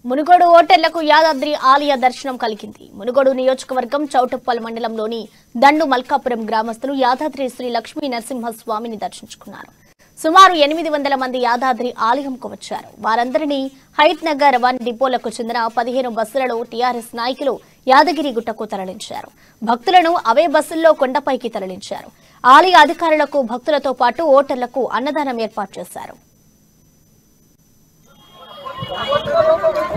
మునుగోడు ఓటర్లకు యాదాద్రి ఆలయ దర్శనం కలిగింది మునుగోడు నియోజకవర్గం చౌటుప్పల్ మండలంలోని దండు మల్కాపురం గ్రామస్తులు యాదాద్రి శ్రీ లక్ష్మీ నరసింహస్వామిని దర్శించుకున్నారు సుమారు ఎనిమిది వందల మంది యాదాద్రి ఆలయంకు వచ్చారు వారందరినీ హైత్ నగర్ వన్ డిపోలకు చెందిన పదిహేను బస్సులలో టీఆర్ఎస్ నాయకులు యాదగిరి గుట్టకు తరలించారు భక్తులను అవే బస్సుల్లో కొండపైకి తరలించారు ఆలయ అధికారులకు భక్తులతో పాటు ఓటర్లకు అన్నదానం ఏర్పాటు చేశారు ¡Vamos,